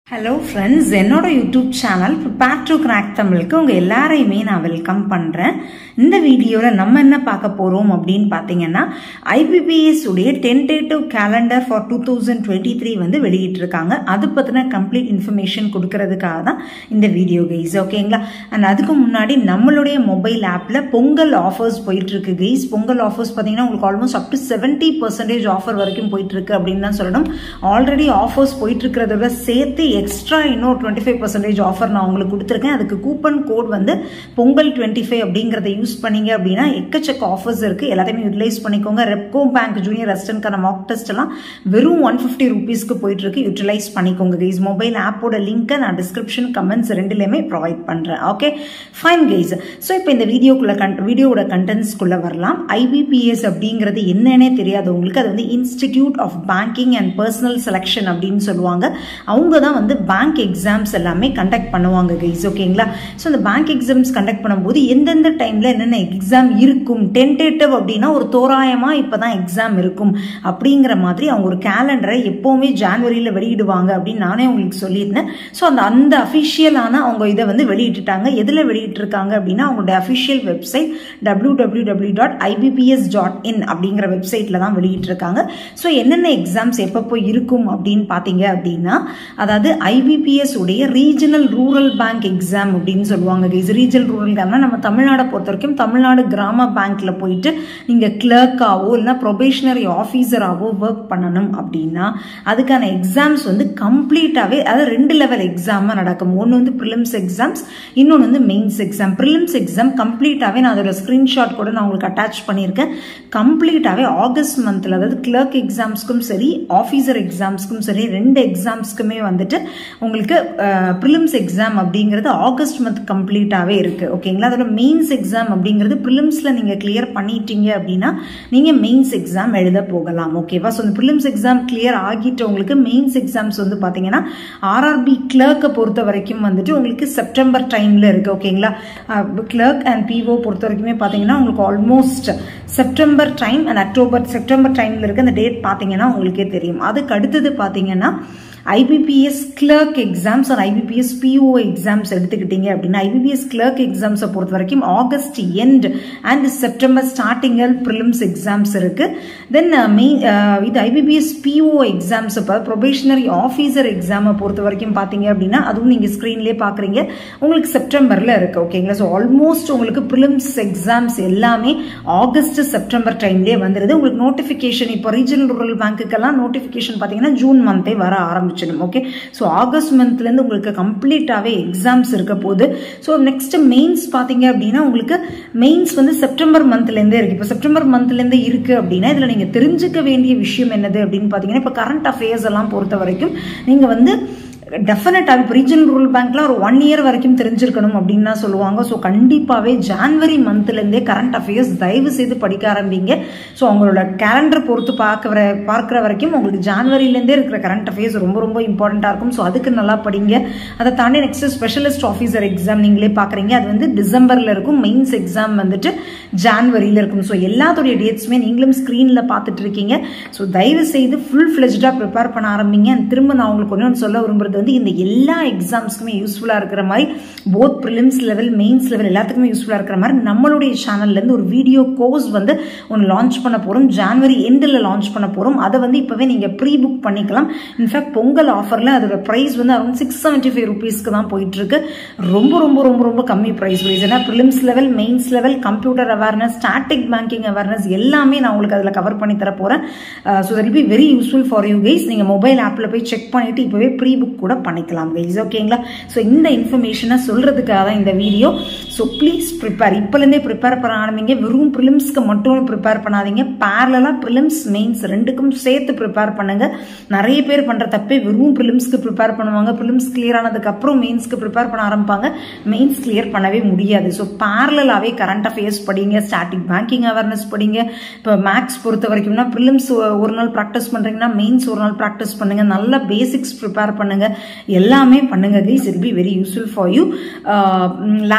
hello friends என்னோட YouTube channel prepare to crack தமிழுக்கு உங்கள் எல்லாரையுமே நான் வெல்கம் பண்ணுறேன் இந்த வீடியோவில் நம்ம என்ன பார்க்க போகிறோம் அப்படின்னு பார்த்தீங்கன்னா ஐபிபிஎஸ் உடைய tentative calendar for two thousand twenty three வந்து வெளியிட்டிருக்காங்க அது பற்றின கம்ப்ளீட் இன்ஃபர்மேஷன் கொடுக்கறதுக்காக தான் இந்த வீடியோ கைஸ் ஓகேங்களா அண்ட் அதுக்கு முன்னாடி நம்மளுடைய மொபைல் ஆப்பில் பொங்கல் ஆஃபர்ஸ் போயிட்டுருக்கு கைஸ் பொங்கல் ஆஃபர்ஸ் பார்த்தீங்கன்னா உங்களுக்கு almost up to seventy percentage offer வரைக்கும் போயிட்டுருக்கு அப்படின்னு தான் சொல்லணும் ஆல்ரெடி ஆஃபர்ஸ் போயிட்டுருக்கிறத விட சேர்த்து எக்ஸ்ட்ரா இன்னும் டுவெண்ட்டி ஃபைவ் பர்சன்டேஜ் ஆஃபர் நான் உங்களுக்கு கொடுத்துருக்கேன் அதுக்கு கூப்பன் கோட் வந்து பொங்கல் டுவெண்ட்டி ஃபைவ் அப்படிங்கிறத யூஸ் பண்ணீங்க அப்படின்னா எக்கச்சக்க ஆஃபர்ஸ் இருக்குது எல்லாத்தையுமே யூட்டிலைஸ் பண்ணிக்கோங்க ரெப்கோ பேங்க் ஜூனியர் அசிஸ்டன்ட்கான மாக் டெஸ்ட் எல்லாம் வெறும் ஒன் ஃபிஃப்டி ருபீஸ்க்கு போயிட்டுருக்கு யூட்டிலைஸ் பண்ணிக்கோங்க கைஸ் மொபைல் ஆப்போட லிங்க்கை நான் டிஸ்கிரிப்ஷன் கமெண்ட்ஸ் ரெண்டுலேயுமே ப்ரொவைட் பண்ணுறேன் ஓகே ஃபைன் கைஸ் ஸோ இப்போ இந்த வீடியோக்குள்ள கன் வீடியோட கண்டென்ட்ஸ்குள்ளே வரலாம் ஐபிபிஎஸ் அப்படிங்கிறது என்னன்னே தெரியாதவங்களுக்கு அது வந்து institute of banking and personnel selection அப்படின்னு சொல்லுவாங்க அவங்க தான் வந்து பேங்க் எக்ஸாம்ஸ் எல்லாமே கண்டக்ட் பண்ணுவாங்க கைஸ் ஓகேங்களா ஸோ அந்த பேங்க் எக்ஸாம்ஸ் கண்டக்ட் பண்ணும்போது எந்தெந்த டைமில் என்னென்ன எக்ஸாம் இருக்கும் டென்டேட்டிவ் அப்படின்னா ஒரு தோராயமாக இப்போ தான் எக்ஸாம் இருக்கும் அப்படிங்கிற மாதிரி அவங்க ஒரு கேலண்டரை எப்போவுமே ஜான்வரியில் வெளியிடுவாங்க அப்படின்னு நானே உங்களுக்கு சொல்லியிருந்தேன் ஸோ அந்த அந்த அஃபிஷியலான அவங்க இதை வந்து வெளியிட்டுட்டாங்க எதில் வெளியிட்டிருக்காங்க அப்படின்னா அவங்களுடைய official website W W W dot IBPS dot in அப்படிங்கிற வெப்சைட்டில் தான் வெளியிட்டிருக்காங்க ஸோ என்னென்ன எக்ஸாம்ஸ் எப்பப்போ இருக்கும் அப்படின்னு பார்த்தீங்க அப்படின்னா அதாவது ஐபிபிஎஸ் உடைய ரீஜனல் ரூரல் பேங்க் எக்ஸாம் அப்படின்னு சொல்லுவாங்க கைஸ் ரீஜனல் ரூரல் பேங்க்னா நம்ம தமிழ்நாடை பொறுத்த வரைக்கும் தமிழ்நாடு கிராம பேங்க்ல போயிட்டு நீங்கள் கிளர்க்காவோ இல்லைனா ப்ரொபேஷனரி ஆஃபீஸராகவோ ஒர்க் பண்ணணும் அப்படின்னா அதுக்கான எக்ஸாம்ஸ் வந்து கம்ப்ளீட்டாகவே அதாவது ரெண்டு லெவல் எக்ஸாமாக நடக்கும் ஒன்று வந்து ப்ரிலிம்ஸ் எக்ஸாம்ஸ் இன்னொன்று வந்து மெயின்ஸ் எக்ஸாம் ப்ரிலிம்ஸ் எக்ஸாம் கம்ப்ளீட்டாகவே நான் அதோட ஸ்க்ரீன்ஷாட் கூட நான் உங்களுக்கு அட்டாச் பண்ணியிருக்கேன் கம்ப்ளீட்டாகவே ஆகஸ்ட் மந்தில் அதாவது கிளர்க் எக்ஸாம்ஸ்க்கும் சரி ஆஃபீஸர் எக்ஸாம்ஸ்க்கும் சரி ரெண்டு எக்ஸாம்ஸ்க்குமே வந்துட்டு உங்களுக்கு ப்ரிலிம்ஸ் எக்ஸாம் அப்படிங்கிறது ஆகஸ்ட் மந்த் கம்ப்ளீட்டாகவே இருக்குது ஓகேங்களா அதோட மெயின்ஸ் எக்ஸாம் அப்படிங்கிறது ப்ரிலிம்ஸில் நீங்கள் கிளியர் பண்ணிட்டீங்க அப்படின்னா நீங்கள் மெயின்ஸ் எக்ஸாம் எழுத போகலாம் ஓகேவா ஸோ அந்த ப்ரிலிம்ஸ் எக்ஸாம் கிளியர் ஆகிட்டவங்களுக்கு மெயின்ஸ் எக்ஸாம்ஸ் வந்து பார்த்தீங்கன்னா ஆர்ஆர்பி கிளர்க்கை பொறுத்த வரைக்கும் வந்துட்டு உங்களுக்கு செப்டம்பர் டைமில் இருக்குது ஓகேங்களா கிளர்க் அண்ட் பிஓ பொறுத்த வரைக்குமே பார்த்தீங்கன்னா உங்களுக்கு almost September time and October September டைமில் இருக்க அந்த டேட் பார்த்தீங்கன்னா உங்களுக்கே தெரியும் அதுக்கு அடுத்தது பார்த்தீங்கன்னா IBPS clerk exams and IBPS PO exams எடுத்துக்கிட்டீங்க அப்படின்னா ஐபிபிஎஸ் கிளர்க் எக்ஸாம்ஸை பொறுத்த வரைக்கும் ஆகஸ்ட் எண்ட் அண்ட் செப்டம்பர் ஸ்டார்டிங்கில் ப்ரிலிம்ஸ் எக்ஸாம்ஸ் இருக்கு தென் மெயின் இது ஐபிபிஎஸ் பிஓ எக்ஸாம்ஸ் இப்போ ப்ரொபேஷனரி ஆஃபீஸர் எக்ஸாமை பொறுத்த வரைக்கும் பார்த்தீங்க அப்படின்னா அதுவும் நீங்கள் ஸ்க்ரீன்லேயே பார்க்குறீங்க உங்களுக்கு செப்டம்பரில் இருக்கு ஓகேங்களா ஸோ ஆல்மோஸ்ட் உங்களுக்கு ப்ரிலிம்ஸ் எக்ஸாம்ஸ் எல்லாமே ஆகஸ்ட் செப்டம்பர் டைம்லேயே வந்துடுது உங்களுக்கு நோட்டிஃபிகேஷன் இப்போ ரீஜனல் ரூரல் பேங்க்குக்கெல்லாம் நோட்டிஃபிகேஷன் பார்த்தீங்கன்னா ஜூன் மந்தே வர ஆரம்பிச்சு ஆரம்பிச்சிடும் ஓகே ஸோ ஆகஸ்ட் மந்த்லேருந்து உங்களுக்கு கம்ப்ளீட்டாகவே எக்ஸாம்ஸ் இருக்க போகுது ஸோ நெக்ஸ்ட் மெயின்ஸ் பார்த்தீங்க அப்படின்னா உங்களுக்கு மெயின்ஸ் வந்து செப்டம்பர் மந்த்லேருந்தே இருக்குது இப்போ செப்டம்பர் மந்த்லேருந்து இருக்குது அப்படின்னா இதில் நீங்கள் தெரிஞ்சுக்க வேண்டிய விஷயம் என்னது அப்படின்னு பார்த்தீங்கன்னா இப்போ கரண்ட் அஃபேர்ஸ் எல்லாம் பொறுத்த வரைக்கும் நீங்கள் வந்து டெஃபினட்டாக இப்போ ரீஜனல் ரூரல் பேங்க்ல ஒரு ஒன் இயர் வரைக்கும் தெரிஞ்சிருக்கணும் அப்படின்னு தான் சொல்லுவாங்க ஸோ கண்டிப்பாகவே ஜான்வரி மந்த்லேருந்தே கரண்ட் அஃபேர்ஸ் தயவு செய்து படிக்க ஆரம்பிங்க ஸோ அவங்களோட கேலண்டர் பொறுத்து பார்க்குற பார்க்குற வரைக்கும் உங்களுக்கு ஜான்வரிலேருந்தே இருக்கிற கரண்ட் அஃபேர்ஸ் ரொம்ப ரொம்ப இம்பார்ட்டண்ட்டாக இருக்கும் ஸோ அதுக்கு நல்லா படிங்க அதை தாண்டி நெக்ஸ்ட் ஸ்பெஷலிஸ்ட் ஆஃபீஸர் எக்ஸாம் நீங்களே பார்க்குறீங்க அது வந்து டிசம்பரில் இருக்கும் மெயின்ஸ் எக்ஸாம் வந்துட்டு ஜான்வரியில் இருக்கும் ஸோ எல்லாத்துடைய டேட்ஸுமே நீங்களும் ஸ்க்ரீனில் பார்த்துட்டு இருக்கீங்க ஸோ தயவு செய்து ஃபுல் ஃப்ளெஜ்டாக ப்ரிப்பேர் பண்ண ஆரம்பிங்க திரும்ப நான் உங்களுக்கு ஒன்று சொல்ல விரும்புறது வந்து இந்த எல்லா எக்ஸாம்ஸ்க்குமே யூஸ்ஃபுல்லாக இருக்கிற மாதிரி both prelims level mains level எல்லாத்துக்குமே யூஸ்ஃபுல்லாக இருக்கிற மாதிரி நம்மளுடைய சேனல்லேருந்து ஒரு வீடியோ கோர்ஸ் வந்து ஒன்று லான்ச் பண்ண போகிறோம் ஜான்வரி எண்டில் லான்ச் பண்ண போகிறோம் அதை வந்து இப்போவே நீங்கள் ப்ரீ புக் பண்ணிக்கலாம் இன்ஃபேக்ட் பொங்கல் ஆஃபரில் அதோட ப்ரைஸ் வந்து அரௌண்ட் சிக்ஸ் செவன்ட்டி ஃபைவ் ருபீஸ்க்கு தான் போயிட்டுருக்கு ரொம்ப ரொம்ப ரொம்ப ரொம்ப கம்மி ப்ரைஸ் ப்ரைஸ் ஏன்னா prelims level mains level computer awareness static banking awareness எல்லாமே நான் உங்களுக்கு அதில் கவர் பண்ணி தர போகிறேன் so that be very useful for you guys நீங்கள் மொபைல் ஆப்பில் போய் செக் பண்ணிவிட்டு இப்போவே ப்ரீ புக் கூட பண்ணிக்கலாம் கைஸ் ஓகேங்களா ஸோ இந்த இன்ஃபர்மேஷனை சொல்கிறதுக்காக தான் இந்த வீடியோ ஸோ ப்ளீஸ் ப்ரிப்பேர் இப்போலேருந்தே ப்ரிப்பேர் பண்ண ஆரம்பிங்க வெறும் ப்ரிலிம்ஸ்க்கு மட்டும் ப்ரிப்பேர் பண்ணாதீங்க பேரலாக ப்ரிலிம்ஸ் மெயின்ஸ் ரெண்டுக்கும் சேர்த்து ப்ரிப்பேர் பண்ணுங்க நிறைய பேர் பண்ணுற தப்பே வெறும் ப்ரிலிம்ஸ்க்கு ப்ரிப்பேர் பண்ணுவாங்க ப்ரிலிம்ஸ் கிளியர் ஆனதுக்கப்புறம் மெயின்ஸ்க்கு ப்ரிப்பேர் பண்ண ஆரம்பிப்பாங்க மெயின்ஸ் கிளியர் பண்ணவே முடியாது ஸோ பேரலாகவே கரண்ட் அஃபேர்ஸ் படிங்க ஸ்டாட்டிக் பேங்கிங் அவேர்னஸ் படிங்க இப்போ மேக்ஸ் பொறுத்த வரைக்கும்னா ப்ரிலிம்ஸ் ஒரு நாள் ப்ராக்டிஸ் பண்ணுறீங்கன்னா மெயின்ஸ் ஒரு நாள் ப்ராக்டிஸ் பண்ணுங்க நல்ல பேசிக்ஸ் ப்ரிப்பேர் பண்ணுங்க எல்லாமே பண்ணுங்க guys it be very useful for you last minute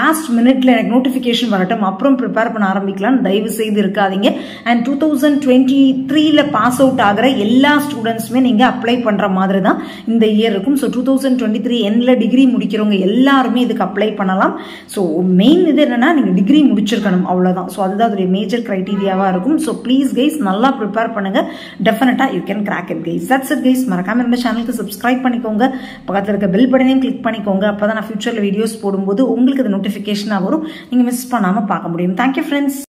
மினிட்ல எனக்கு நோட்டிஃபிகேஷன் வரட்டும் அப்புறம் ப்ரிப்பேர் பண்ண ஆரம்பிக்கலாம் தயவு செய்து இருக்காதீங்க அண்ட் டூ தௌசண்ட் டுவெண்ட்டி த்ரீல பாஸ் அவுட் ஆகிற எல்லா ஸ்டூடெண்ட்ஸுமே நீங்க அப்ளை பண்ற மாதிரி தான் இந்த இயர் இருக்கும் so two thousand twenty three எண்ணில் டிகிரி முடிக்கிறவங்க எல்லாருமே இதுக்கு அப்ளை பண்ணலாம் ஸோ மெயின் இது என்னன்னா நீங்க டிகிரி முடிச்சிருக்கணும் அவ்வளவுதான் ஸோ அதுதான் அதோடைய மேஜர் கிரைட்டீரியாவா இருக்கும் ஸோ ப்ளீஸ் கைஸ் நல்லா ப்ரிப்பேர் பண்ணுங்க definitely you can crack it guys that's it guys மறக்காம இந்த சேனலுக்கு சப்ஸ்கிரைப் பண்ணிக்கோங்க பக்கத்தில் இருக்க பெல் பட்டனையும் கிளிக் பண்ணிக்கோங்க அப்பதான் நான் ஃபியூச்சர்ல வீடியோஸ் போடும்போது உங்களுக்கு அது நோட்டிஃபிகேஷனாக வரும் நீங்க மிஸ் பண்ணாம பார்க்க முடியும் தேங்க்யூ ஃப்ரெண்ட்ஸ்